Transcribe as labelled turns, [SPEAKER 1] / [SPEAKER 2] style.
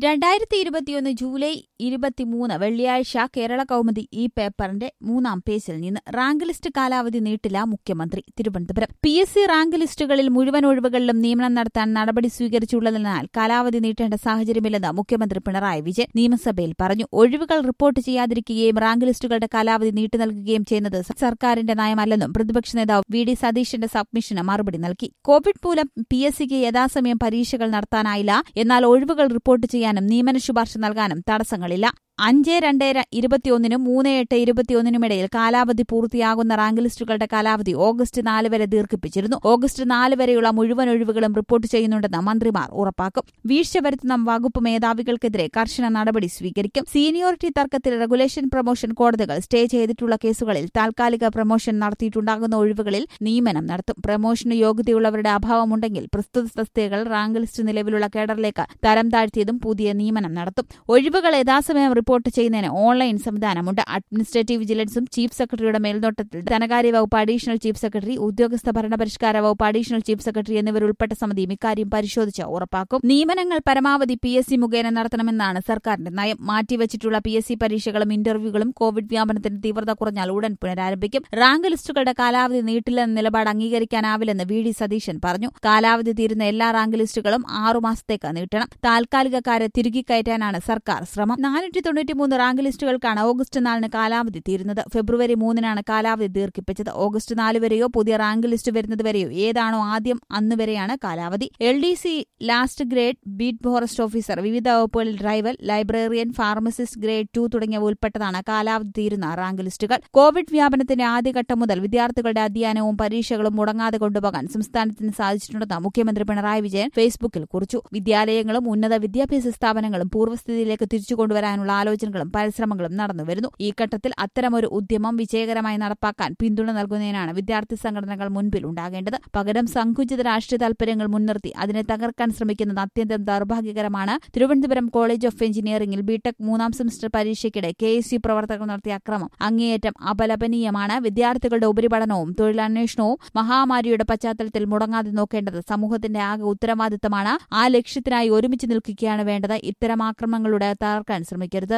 [SPEAKER 1] രണ്ടായിരത്തി ഇരുപത്തിയൊന്ന് ജൂലൈ ഇരുപത്തിമൂന്ന് വെള്ളിയാഴ്ച കേരള കൗമുദി ഈ പേപ്പറിന്റെ മൂന്നാം പേജിൽ നിന്ന് റാങ്ക് ലിസ്റ്റ് കാലാവധി നീട്ടില്ല മുഖ്യമന്ത്രി Thiruvananthapuram P S C rank ലിസ്റ്റുകളിൽ മുഴുവൻ ഒഴിവുകളിലും നിയമനം നടത്താൻ നടപടി സ്വീകരിച്ചുള്ളതിനാൽ കാലാവധി നീട്ടേണ്ട സാഹചര്യമില്ലെന്ന് മുഖ്യമന്ത്രി പിണറായി വിജയൻ നിയമസഭയിൽ പറഞ്ഞു ഒഴിവുകൾ റിപ്പോർട്ട് ചെയ്യാതിരിക്കുകയും റാങ്ക് ലിസ്റ്റുകളുടെ കാലാവധി നീട്ടി നൽകുകയും ചെയ്യുന്നത് സർക്കാരിന്റെ നയമല്ലെന്നും പ്രതിപക്ഷ നേതാവ് വി ഡി സതീശന്റെ സബ്മിഷന് മറുപടി നൽകി കോവിഡ് മൂലം പി എസ് സിക്ക് യഥാസമയം പരീക്ഷകൾ നടത്താനായില്ല എന്നാൽ ഒഴിവുകൾ റിപ്പോർട്ട് ചെയ്യാനും നിയമന ശുപാർശ നൽകാനും തടസ്സങ്ങളില്ല അഞ്ച് രണ്ട് ഇരുപത്തിയൊന്നിനും മൂന്ന് എട്ട് ഇരുപത്തിയൊന്നിനുമിടയിൽ കാലാവധി പൂർത്തിയാകുന്ന റാങ്ക് ലിസ്റ്റുകളുടെ കാലാവധി ഓഗസ്റ്റ് നാല് വരെ ദീർഘിപ്പിച്ചിരുന്നു ഓഗസ്റ്റ് നാല് വരെയുള്ള മുഴുവൻ ഒഴിവുകളും റിപ്പോർട്ട് ചെയ്യുന്നുണ്ടെന്ന് മന്ത്രിമാർ ഉറപ്പാക്കും വീഴ്ച വരുത്തുന്ന വകുപ്പ് മേധാവികൾക്കെതിരെ കർശന നടപടി സ്വീകരിക്കും സീനിയോറിറ്റി തർക്കത്തിൽ റെഗുലേഷൻ പ്രൊമോഷൻ കോടതികൾ സ്റ്റേ ചെയ്തിട്ടുള്ള കേസുകളിൽ താൽക്കാലിക പ്രൊമോഷൻ നടത്തിയിട്ടുണ്ടാകുന്ന ഒഴിവുകളിൽ നിയമനം നടത്തും പ്രൊമോഷന് യോഗ്യതയുള്ളവരുടെ അഭാവമുണ്ടെങ്കിൽ പ്രസ്തുത തസ്തികകൾ റാങ്ക് ലിസ്റ്റ് നിലവിലുള്ള കേഡറിലേക്ക് തരം താഴ്ത്തിയതും പുതിയ നിയമനം നടത്തും ഒഴിവുകൾ യഥാസമയം റിപ്പോർട്ട് ചെയ്യുന്നതിന് ഓൺലൈൻ സംവിധാനമുണ്ട് അഡ്മിനിസ്ട്രേറ്റീവ് വിജിലൻസും ചീഫ് സെക്രട്ടറിയുടെ മേൽനോട്ടത്തിൽ ധനകാര്യ വകുപ്പ് അഡീഷണൽ ചീഫ് സെക്രട്ടറി ഉദ്യോഗസ്ഥ ഭരണപരിഷ്കാര വകുപ്പ് അഡീഷണൽ ചീഫ് സെക്രട്ടറി എന്നിവരുൾപ്പെട്ട സമിതിയും ഇക്കാര്യം പരിശോധിച്ച് ഉറപ്പാക്കും നിയമനങ്ങൾ പരമാവധി പി എസ് സി മുഖേന നടത്തണമെന്നാണ് സർക്കാരിന്റെ നയം മാറ്റിവച്ചിട്ടുള്ള പി എസ് സി പരീക്ഷകളും ഇന്റർവ്യൂകളും കോവിഡ് വ്യാപനത്തിന്റെ തീവ്രത കുറഞ്ഞാൽ ഉടൻ പുനരാരംഭിക്കും റാങ്ക് ലിസ്റ്റുകളുടെ കാലാവധി നീട്ടില്ലെന്ന നിലപാട് അംഗീകരിക്കാനാവില്ലെന്ന് വി ഡി സതീശൻ പറഞ്ഞു കാലാവധി തീരുന്ന എല്ലാ റാങ്ക് ലിസ്റ്റുകളും ആറുമാസത്തേക്ക് നീട്ടണം താൽക്കാലികക്കാരെ തിരികെ കയറ്റാനാണ് സർക്കാർ ശ്രമം നാനൂറ്റി തൊണ്ണൂറ്റിമൂന്ന് റാങ്ക് ലിസ്റ്റുകൾക്കാണ് ഓഗസ്റ്റ് നാലിന് കാലാവധി തീരുന്നത് ഫെബ്രുവരി മൂന്നിനാണ് കാലാവധി ദീർഘിപ്പിച്ചത് ഓഗസ്റ്റ് നാല് വരെയോ പുതിയ റാങ്ക് ലിസ്റ്റ് വരുന്നത് വരെയോ ഏതാണോ ആദ്യം അന്ന് വരെയാണ് കാലാവധി L D C last grade beat forest officer വിവിധ വകുപ്പുകളിൽ driver librarian pharmacist grade two തുടങ്ങിയവ ഉൾപ്പെട്ടതാണ് കാലാവധി തീരുന്ന റാങ്ക് ലിസ്റ്റുകൾ കോവിഡ് വ്യാപനത്തിന്റെ ആദ്യഘട്ടം മുതൽ വിദ്യാർത്ഥികളുടെ അധ്യയനവും പരീക്ഷകളും മുടങ്ങാതെ കൊണ്ടുപോകാൻ സംസ്ഥാനത്തിന് സാധിച്ചിട്ടുണ്ടെന്ന് മുഖ്യമന്ത്രി പിണറായി വിജയൻ ഫേസ്ബുക്കിൽ കുറിച്ചു വിദ്യാലയങ്ങളും ഉന്നത വിദ്യാഭ്യാസ സ്ഥാപനങ്ങളും പൂർവ്വസ്ഥിതിയിലേക്ക് തിരിച്ചു കൊണ്ടുവരാനുള്ള ആലോചനകളും പരിശ്രമങ്ങളും നടന്നുവരുന്നു ഈ ഘട്ടത്തിൽ അത്തരമൊരു ഉദ്യമം വിജയകരമായി നടപ്പാക്കാൻ പിന്തുണ നൽകുന്നതിനാണ് വിദ്യാർത്ഥി സംഘടനകൾ മുൻപിൽ ഉണ്ടാകേണ്ടത് പകരം സങ്കുചിത രാഷ്ട്രീയ താൽപര്യങ്ങൾ മുൻനിർത്തി അതിനെ തകർക്കാൻ ശ്രമിക്കുന്നത് അത്യന്തം ദൗർഭാഗ്യകരമാണ് തിരുവനന്തപുരം കോളേജ് ഓഫ് എഞ്ചിനീയറിംഗിൽ ബിടെക് മൂന്നാം സെമസ്റ്റർ പരീക്ഷയ്ക്കിടെ കെ എസ് യു പ്രവർത്തകർ നടത്തിയ അക്രമം അങ്ങേയറ്റം അപലപനീയമാണ് വിദ്യാർത്ഥികളുടെ ഉപരിപഠനവും തൊഴിലന്വേഷണവും മഹാമാരിയുടെ പശ്ചാത്തലത്തിൽ മുടങ്ങാതെ നോക്കേണ്ടത് സമൂഹത്തിന്റെ ആകെ ഉത്തരവാദിത്തമാണ് ആ ലക്ഷ്യത്തിനായി ഒരുമിച്ച് നിൽക്കുകയാണ് വേണ്ടത് ഇത്തരം ആക്രമണങ്ങളുടെ തകർക്കാൻ ശ്രമിക്കരുത്